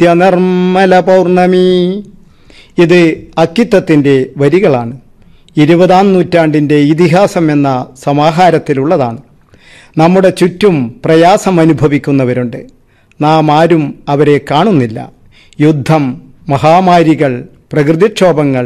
നിത്യനിർമ്മല പൗർണമി ഇത് അക്കിത്തത്തിന്റെ വരികളാണ് ഇരുപതാം നൂറ്റാണ്ടിന്റെ ഇതിഹാസം എന്ന സമാഹാരത്തിലുള്ളതാണ് നമ്മുടെ ചുറ്റും പ്രയാസം അനുഭവിക്കുന്നവരുണ്ട് നാം ആരും അവരെ കാണുന്നില്ല യുദ്ധം മഹാമാരികൾ പ്രകൃതിക്ഷോഭങ്ങൾ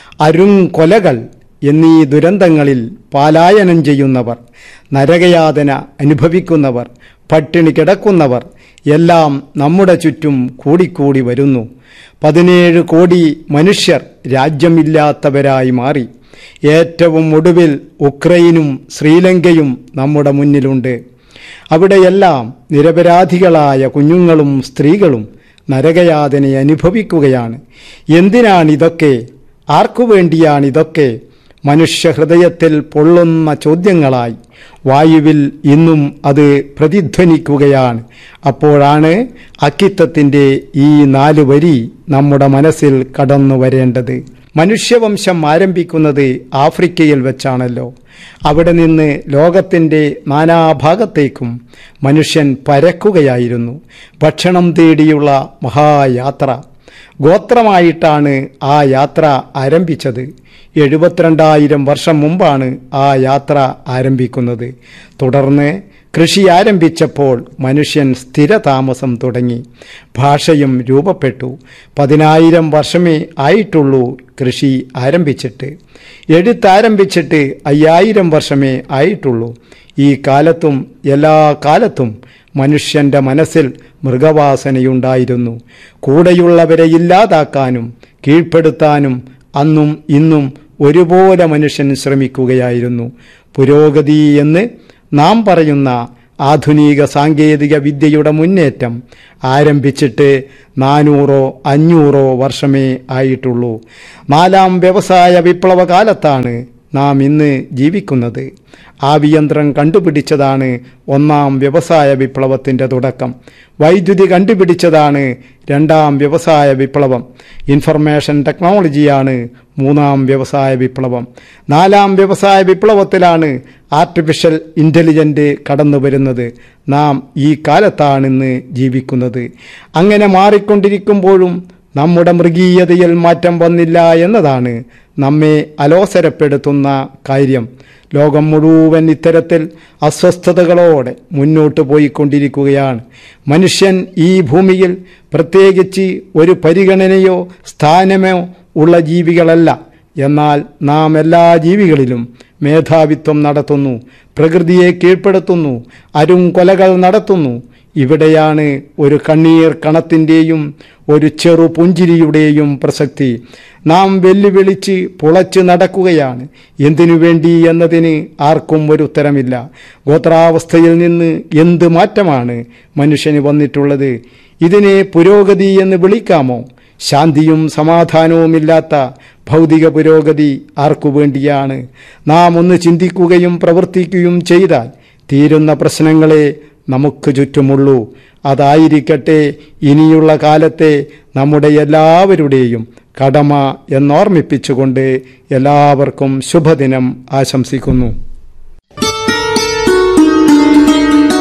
അരുങ്കൊലകൾ എന്നീ ദുരന്തങ്ങളിൽ പാലായനം ചെയ്യുന്നവർ നരകയാതന അനുഭവിക്കുന്നവർ പട്ടിണി കിടക്കുന്നവർ എല്ലാം നമ്മുടെ ചുറ്റും കൂടിക്കൂടി വരുന്നു പതിനേഴ് കോടി മനുഷ്യർ രാജ്യമില്ലാത്തവരായി മാറി ഏറ്റവും ഒടുവിൽ ഉക്രൈനും ശ്രീലങ്കയും നമ്മുടെ മുന്നിലുണ്ട് അവിടെയെല്ലാം നിരപരാധികളായ കുഞ്ഞുങ്ങളും സ്ത്രീകളും നരകയാതന അനുഭവിക്കുകയാണ് എന്തിനാണിതൊക്കെ ആർക്കു വേണ്ടിയാണിതൊക്കെ മനുഷ്യഹൃദയത്തിൽ പൊള്ളുന്ന ചോദ്യങ്ങളായി വായുവിൽ ഇന്നും അത് പ്രതിധ്വനിക്കുകയാണ് അപ്പോഴാണ് അക്കിത്തത്തിൻ്റെ ഈ നാല് വരി നമ്മുടെ മനസ്സിൽ കടന്നു വരേണ്ടത് മനുഷ്യവംശം ആരംഭിക്കുന്നത് ആഫ്രിക്കയിൽ വെച്ചാണല്ലോ അവിടെ നിന്ന് ലോകത്തിൻ്റെ നാനാഭാഗത്തേക്കും മനുഷ്യൻ പരക്കുകയായിരുന്നു ഭക്ഷണം തേടിയുള്ള മഹായാത്ര ഗോത്രമായിട്ടാണ് ആ യാത്ര ആരംഭിച്ചത് എഴുപത്തിരണ്ടായിരം വർഷം മുമ്പാണ് ആ യാത്ര ആരംഭിക്കുന്നത് തുടർന്ന് കൃഷി ആരംഭിച്ചപ്പോൾ മനുഷ്യൻ സ്ഥിരതാമസം തുടങ്ങി ഭാഷയും രൂപപ്പെട്ടു പതിനായിരം വർഷമേ ആയിട്ടുള്ളൂ കൃഷി ആരംഭിച്ചിട്ട് എഴുത്താരംഭിച്ചിട്ട് അയ്യായിരം വർഷമേ ആയിട്ടുള്ളൂ ഈ കാലത്തും എല്ലാ കാലത്തും മനുഷ്യന്റെ മനസ്സിൽ മൃഗവാസനയുണ്ടായിരുന്നു കൂടെയുള്ളവരെ ഇല്ലാതാക്കാനും കീഴ്പ്പെടുത്താനും അന്നും ഇന്നും ഒരുപോലെ മനുഷ്യൻ ശ്രമിക്കുകയായിരുന്നു പുരോഗതി എന്ന് നാം പറയുന്ന ആധുനിക സാങ്കേതിക വിദ്യയുടെ മുന്നേറ്റം ആരംഭിച്ചിട്ട് നാനൂറോ അഞ്ഞൂറോ വർഷമേ ആയിട്ടുള്ളൂ നാലാം വ്യവസായ വിപ്ലവ കാലത്താണ് നാം ഇന്ന് ജീവിക്കുന്നത് ആവിയന്ത്രം കണ്ടുപിടിച്ചതാണ് ഒന്നാം വ്യവസായ വിപ്ലവത്തിൻ്റെ തുടക്കം വൈദ്യുതി കണ്ടുപിടിച്ചതാണ് രണ്ടാം വ്യവസായ വിപ്ലവം ഇൻഫർമേഷൻ ടെക്നോളജിയാണ് മൂന്നാം വ്യവസായ വിപ്ലവം നാലാം വ്യവസായ വിപ്ലവത്തിലാണ് ആർട്ടിഫിഷ്യൽ ഇൻ്റലിജൻ്റ് കടന്നു വരുന്നത് നാം ഈ കാലത്താണിന്ന് ജീവിക്കുന്നത് അങ്ങനെ മാറിക്കൊണ്ടിരിക്കുമ്പോഴും നമ്മുടെ മൃഗീയതയിൽ മാറ്റം വന്നില്ല എന്നതാണ് നമ്മെ അലോസരപ്പെടുത്തുന്ന കാര്യം ലോകം മുഴുവൻ ഇത്തരത്തിൽ അസ്വസ്ഥതകളോടെ മുന്നോട്ട് പോയിക്കൊണ്ടിരിക്കുകയാണ് മനുഷ്യൻ ഈ ഭൂമിയിൽ പ്രത്യേകിച്ച് ഒരു പരിഗണനയോ സ്ഥാനമോ ഉള്ള ജീവികളല്ല എന്നാൽ നാം എല്ലാ ജീവികളിലും മേധാവിത്വം നടത്തുന്നു പ്രകൃതിയെ കീഴ്പ്പെടുത്തുന്നു അരുംകൊലകൾ നടത്തുന്നു ഇവിടെയാണ് ഒരു കണ്ണീർ കണത്തിൻ്റെയും ഒരു ചെറു പുഞ്ചിരിയുടെയും പ്രസക്തി നാം വെല്ലുവിളിച്ച് പുളച്ച് നടക്കുകയാണ് എന്തിനു വേണ്ടി എന്നതിന് ആർക്കും ഒരു ഉത്തരമില്ല ഗോത്രാവസ്ഥയിൽ നിന്ന് എന്ത് മാറ്റമാണ് മനുഷ്യന് വന്നിട്ടുള്ളത് ഇതിനെ പുരോഗതി എന്ന് വിളിക്കാമോ ശാന്തിയും സമാധാനവുമില്ലാത്ത ഭൗതിക പുരോഗതി ആർക്കു വേണ്ടിയാണ് നാം ഒന്ന് ചിന്തിക്കുകയും പ്രവർത്തിക്കുകയും ചെയ്താൽ തീരുന്ന പ്രശ്നങ്ങളെ നമുക്ക് ചുറ്റുമുള്ളൂ അതായിരിക്കട്ടെ ഇനിയുള്ള കാലത്തെ നമ്മുടെ എല്ലാവരുടെയും കടമ എന്നോർമ്മിപ്പിച്ചുകൊണ്ട് എല്ലാവർക്കും ശുഭദിനം ആശംസിക്കുന്നു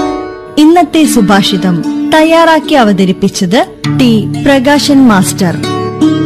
ഇന്നത്തെ സുഭാഷിതം തയ്യാറാക്കി അവതരിപ്പിച്ചത് ടി പ്രകാശൻ മാസ്റ്റർ